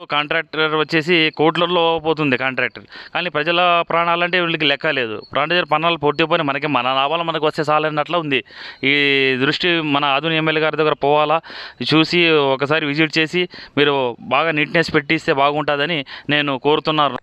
Contractor వచ్చేసి కోట్లలో పోతుంది కాంట్రాక్టర్ కానీ ప్రజల ప్రాణాలంటే వీళ్ళకి లెక్క లేదు ప్రజల ప్రాణాలు పొట్టిపోయి మనకి మన లాభాలు మనకు వస్తే చాలన్నట్లు ఉంది ఈ దృష్టి మన ఆధునిక ఎమ్మెల్యే గారి దగ్గర పోవాలా చూసి ఒకసారి విజిట్ చేసి మీరు బాగా నీట్నెస్ పెట్టిస్తే బాగుంటుందని నేను కోరుతున్నాను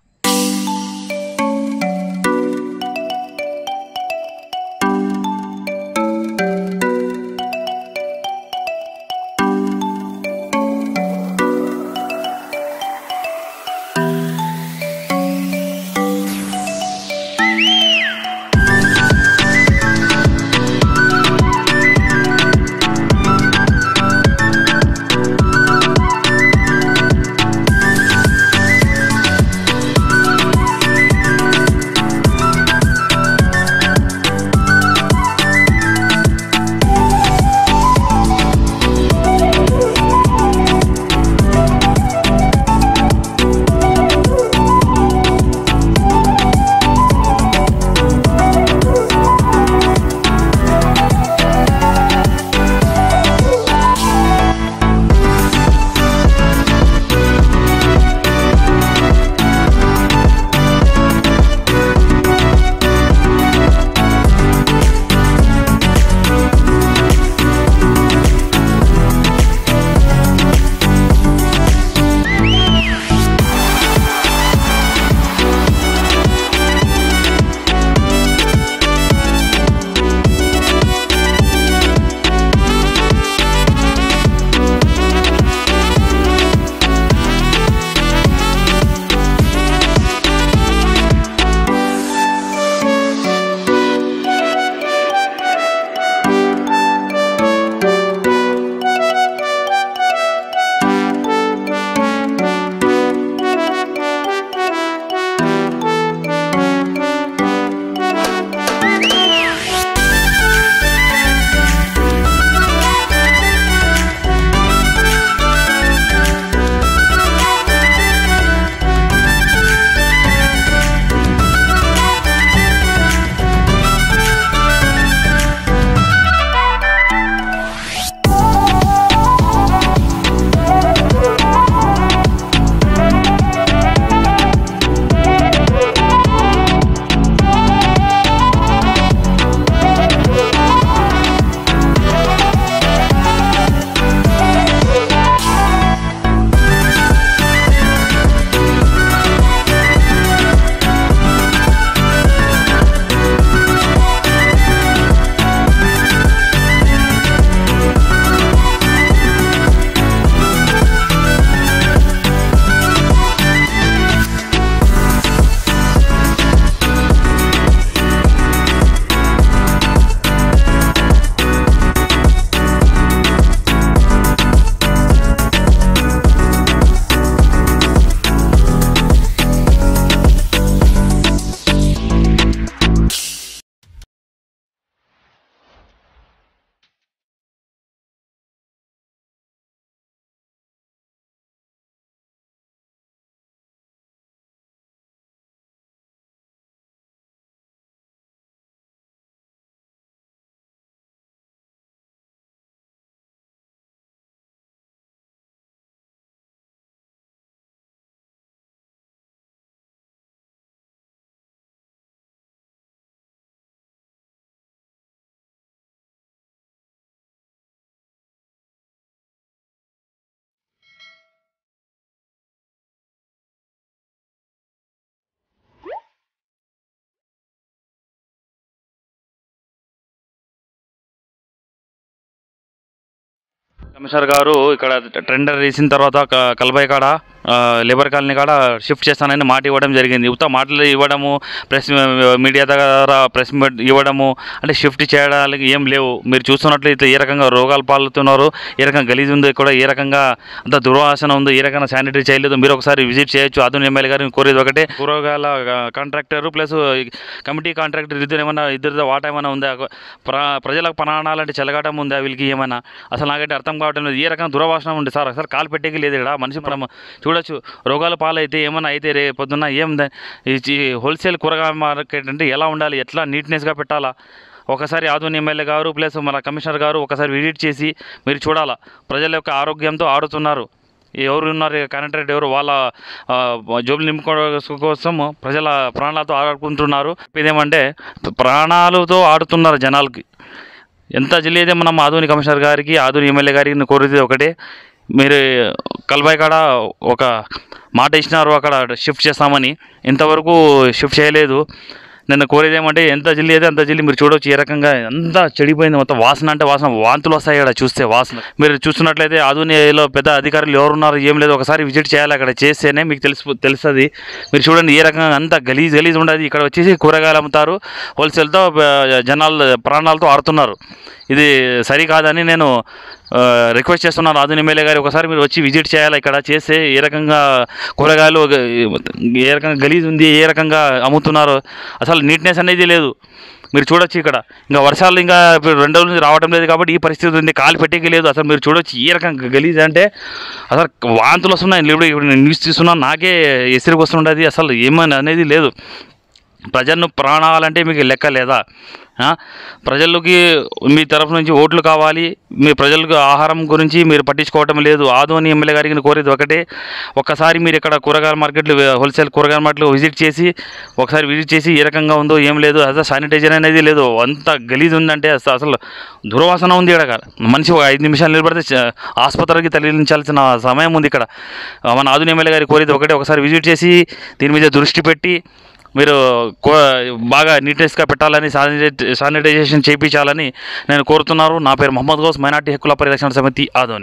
కమిషనర్ గారు ఇక్కడ టెండర్ వేసిన తర్వాత క- కలబాయి కాడ ఆ, లేబర్ కాలనీ కాడ షిఫ్ట్ చేస్తానని మాట ఇవ్వడం జరిగింది ఉత్త మాటలు ఇవ్వడము ప్రెస్ మీడియా దగ్గర ప్రెస్ మీట్ ఇవ్వడము అంటే షిఫ్ట్ చేయడానికి ఏం లేవు మీరు చూస్తున్నట్లయితే ఏ రకంగా రోగాలు పాలుతున్నారు ఏ రకంగా గలీజ్ ఉంది కూడా ఏ రకంగా అంత దుర్వాసన ఉంది ఏ రకంగా శానిటరీ చేయలేదు మీరు ఒకసారి విజిట్ చేయొచ్చు ఆధునిక ఎమ్మెల్యే గారిని కోరేది ఒకటే కూరగాయల కాంట్రాక్టర్ ప్లస్ కమిటీ కాంట్రాక్టర్ ఇద్దరు ఏమైనా ఇద్దరితో వాటా ఏమైనా ఉందా ప్ర ప్రజలకు ప్రాణాలంటే చెలగాటం ఉందా వీళ్ళకి ఏమైనా అసలు నాకైతే అర్థం కావటం లేదు ఏ రకంగా దురవాసన ఉంది సార్ అసలు కాలు పెట్టేకి లేదు ఇక్కడ మనిషి మనం చూడొచ్చు రోగాల పాలైతే ఏమైనా అయితే రే పొద్దున్న ఏం ద- ఈ చి- హోల్సేల్ కూరగాయ మార్కెట్ అంటే ఎలా ఉండాలి ఎట్లా నీట్నెస్గా పెట్టాలా ఒకసారి ఆధునిక ఎమ్మెల్యే గారు ప్లస్ మన కమిషనర్ గారు ఒకసారి విజిట్ చేసి మీరు చూడాలా ప్రజల యొక్క ఆరోగ్యంతో ఆడుతున్నారు ఎవరు ఉన్నారు క్యాండిడేట్ ఎవరు వాళ్ళ ఆ, జోబులు నింపుకోవడం కోసం ప్రజల ప్రాణాలతో ఆడుకుంటున్నారు ఇదేమంటే ప్రాణాలతో ఆడుతున్నారు జనాలకి ఎంత జిల్లా అయితే మనం ఆధునిక కమిషనర్ గారికి ఆధునిక ఎమ్మెల్యే గారికి నేను కోరేది ఒకటే మీరు కల్బాయ్ కాడ ఒక మాట ఇచ్చినారు అక్కడ షిఫ్ట్ చేస్తామని ఇంతవరకు షిఫ్ట్ చేయలేదు నేను కోరేది ఏమంటే ఎంత జిల్లి అయితే అంత జిల్లి మీరు చూడవచ్చు ఏ రకంగా ఎంత చెడిపోయింది మొత్తం వాసన అంటే వాసన వాంతులు వస్తాయి ఇక్కడ చూస్తే వాసన మీరు చూస్తున్నట్లయితే ఆధునికలో పెద్ద అధికారులు ఎవరున్నారు ఏం లేదు ఒకసారి విజిట్ చేయాలి అక్కడ చేస్తేనే మీకు తెలుసు తెలుస్తుంది మీరు చూడండి ఏ రకంగా అంత గలీజ్ గలీజ్ ఉండదు ఇక్కడ వచ్చేసి కూరగాయలు అమ్ముతారు హోల్సేల్తో జనాలు ప్రాణాలతో ఆడుతున్నారు ఇది సరికాదని నేను ఆ, రిక్వెస్ట్ చేస్తున్నాను ఆధునిక ఎమ్మెల్యే గారు ఒకసారి మీరు వచ్చి విజిట్ చేయాలి ఇక్కడ చేస్తే ఏ రకంగా కూరగాయలు ఒక- ఏ రకంగా గలీజ్ ఉంది ఏ రకంగా అమ్ముతున్నారు అసలు నీట్నెస్ అనేది లేదు మీరు చూడొచ్చు ఇక్కడ ఇంకా వర్షాలు ఇంకా ఇప్పుడు రెండు రోజుల నుంచి రావడం లేదు కాబట్టి ఈ పరిస్థితి ఉంది కాలు పెట్టేకి లేదు అసలు మీరు చూడొచ్చు ఏ రకంగా గలీజ్ అంటే అసలు వాంతులు వస్తున్నాయి ఇప్పుడు ఇప్పుడు నేను న్యూస్ తీస్తున్నాను నాకే ఎసిరికి వస్తుండదు అసలు ఏమని అనేది లేదు ప్రజలను ప్రాణాలంటే మీకు లెక్క లేదా ఆ? ప్రజలకి మీ తరఫు నుంచి ఓట్లు కావాలి మీ ప్రజలకు ఆహారం గురించి మీరు పట్టించుకోవటం లేదు ఆదోని ఎమ్మెల్యే గారికి నేను కోరేది ఒకటే ఒక్కసారి మీరు ఇక్కడ కూరగాయల మార్కెట్లు హోల్సేల్ కూరగాయల మార్కెట్లు విజిట్ చేసి ఒకసారి విజిట్ చేసి ఏ రకంగా ఉందో ఏం లేదు అసలు శానిటైజర్ అనేది లేదు అంత గలీజ్ ఉందంటే అసలు అసలు దుర్వాసన ఉంది ఇక్కడ మనిషి ఒక ఐదు నిమిషాలు నిలబడితే చ- ఆసుపత్రికి తరలించాల్సిన సమయం ఉంది ఇక్కడ ఆ, మన ఆధునిక ఎమ్మెల్యే గారికి కోరేది ఒకటే ఒకసారి విజిట్ చేసి దీని మీద దృష్టి పెట్టి మీరు కో బాగా నీట్నెస్గా పెట్టాలని శానిటై శానిటైజేషన్ చేయించాలని నేను కోరుతున్నాను నా పేరు మహమ్మద్ గౌస్ మైనార్టీ హక్కుల పరిరక్షణ సమితి ఆదోని